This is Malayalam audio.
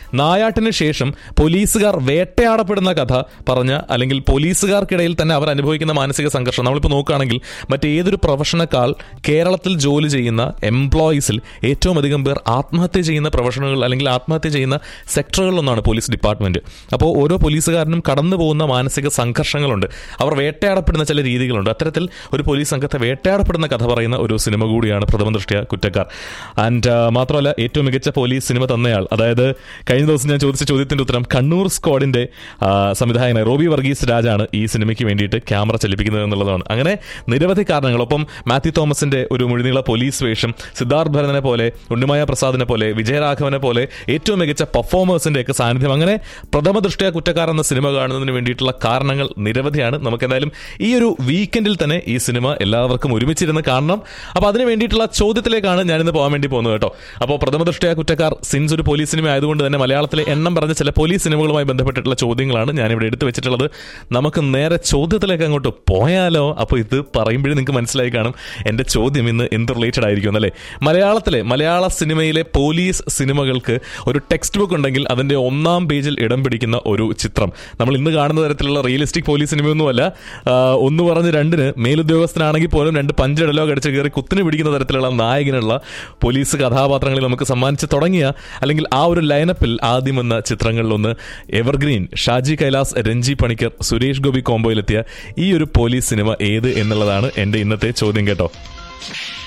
നായാട്ടിന് ശേഷം പോലീസുകാർ വേട്ടയാടപ്പെടുന്ന കഥ പറഞ്ഞ അല്ലെങ്കിൽ പോലീസുകാർക്കിടയിൽ തന്നെ അവർ അനുഭവിക്കുന്ന മാനസിക സംഘർഷം നമ്മളിപ്പോൾ നോക്കുകയാണെങ്കിൽ മറ്റേതൊരു പ്രൊഫഷനേക്കാൾ കേരളത്തിൽ ജോലി ചെയ്യുന്ന എംപ്ലോയീസിൽ ഏറ്റവും അധികം പേർ ആത്മഹത്യ ചെയ്യുന്ന പ്രൊഫഷനുകൾ അല്ലെങ്കിൽ ആത്മഹത്യ ചെയ്യുന്ന സെക്ടറുകളിലൊന്നാണ് പോലീസ് ഡിപ്പാർട്ട്മെന്റ് അപ്പോൾ ഓരോ പോലീസുകാരനും കടന്നു പോകുന്ന മാനസിക സംഘർഷങ്ങളുണ്ട് അവർ വേട്ടയാടപ്പെടുന്ന ചില രീതികളുണ്ട് അത്തരത്തിൽ ഒരു പോലീസ് സംഘത്തെ വേട്ടയാടപ്പെടുന്ന കഥ പറയുന്ന ഒരു സിനിമ കൂടിയാണ് പ്രഥമ ദൃഷ്ടിയ കുറ്റക്കാർ ആൻഡ് മാത്രമല്ല ഏറ്റവും മികച്ച പോലീസ് സിനിമ തന്നയാൾ അതായത് കഴിഞ്ഞ ദിവസം ഞാൻ ചോദിച്ച ചോദ്യത്തിന്റെ ഉത്തരം കണ്ണൂർ സ്ക്വാഡിന്റെ ആ, സംവിധായകനായ റോബി വർഗീസ് രാജാണ് ഈ സിനിമയ്ക്ക് വേണ്ടിയിട്ട് ക്യാമറ ചലിപ്പിക്കുന്നത് എന്നുള്ളതാണ് അങ്ങനെ നിരവധി കാരണങ്ങൾ ഒപ്പം മാത്യു തോമസിന്റെ ഒരു മുഴുനീള പോലീസ് വേഷം സിദ്ധാർത്ഥ് ഭരതനെ പോലെ ഉണ്ണിമായ പ്രസാദിനെ പോലെ വിജയരാഘവനെ പോലെ ഏറ്റവും മികച്ച പെർഫോമേഴ്സിന്റെ ഒക്കെ സാന്നിധ്യം അങ്ങനെ പ്രഥമ ദൃഷ്ടിയ കുറ്റക്കാർ എന്ന സിനിമ കാണുന്നതിന് വേണ്ടിയിട്ടുള്ള കാരണങ്ങൾ നിരവധിയാണ് നമുക്ക് എന്തായാലും ഈ ഒരു വീക്കെൻഡിൽ തന്നെ ഈ സിനിമ എല്ലാവർക്കും ഒരുമിച്ചിരുന്ന് കാണണം അപ്പോൾ അതിന് വേണ്ടിയിട്ടുള്ള ചോദ്യത്തിലേക്കാണ് ഞാനിന്ന് പോകാൻ വേണ്ടി പോകുന്നത് കേട്ടോ അപ്പോൾ പ്രഥമ ദൃഷ്ടിയ കുറ്റക്കാർ സിൻസ് ഒരു പോലീസ് സിനിമ ആയതുകൊണ്ട് തന്നെ മലയാളത്തിലെ എണ്ണം പറഞ്ഞ ചില പോലീസ് സിനിമകളുമായി ബന്ധപ്പെട്ടിട്ടുള്ള ചോദ്യങ്ങളാണ് ഞാനിവിടെ എടുത്തു വെച്ചിട്ടുള്ളത് നമുക്ക് നേരെ ചോദ്യത്തിലേക്ക് അങ്ങോട്ട് പോയാലോ അപ്പോൾ ഇത് പറയുമ്പോഴേ നിങ്ങൾക്ക് മനസ്സിലായി കാണും എൻ്റെ ചോദ്യം ഇന്ന് എന്ത് റിലേറ്റഡ് ആയിരിക്കും എന്നല്ലേ മലയാളത്തിലെ മലയാള സിനിമയിലെ പോലീസ് സിനിമകൾക്ക് ഒരു ടെക്സ്റ്റ് ബുക്ക് ഉണ്ടെങ്കിൽ അതിൻ്റെ ഒന്നാം പേജിൽ ഇടം പിടിക്കുന്ന ഒരു ചിത്രം നമ്മൾ ഇന്ന് കാണുന്ന തരത്തിലുള്ള റിയലിസ്റ്റിക് പോലീസ് സിനിമയൊന്നുമല്ല ആ, ഒന്ന് പറഞ്ഞ് രണ്ടിന് മേലുദ്യോഗസ്ഥനാണെങ്കിൽ പോലും രണ്ട് പഞ്ച് ഡയലോഗ് അടിച്ച് കയറി കുത്തിന് പിടിക്കുന്ന തരത്തിലുള്ള നായകനുള്ള പോലീസ് കഥാപാത്രങ്ങളിൽ നമുക്ക് സമ്മാനിച്ച് തുടങ്ങിയ അല്ലെങ്കിൽ ആ ഒരു ലൈനപ്പിൽ ആദ്യം വന്ന ചിത്രങ്ങളിലൊന്ന് എവർഗ്രീൻ ഷാജി കൈലാസ് രഞ്ജി പണിക്കർ സുരേഷ് ഗോപി കോംബോയിലെത്തിയ ഈ ഒരു പോലീസ് സിനിമ ഏത് എന്നുള്ളതാണ് എൻ്റെ ഇന്നത്തെ ചോദ്യം കേട്ടോ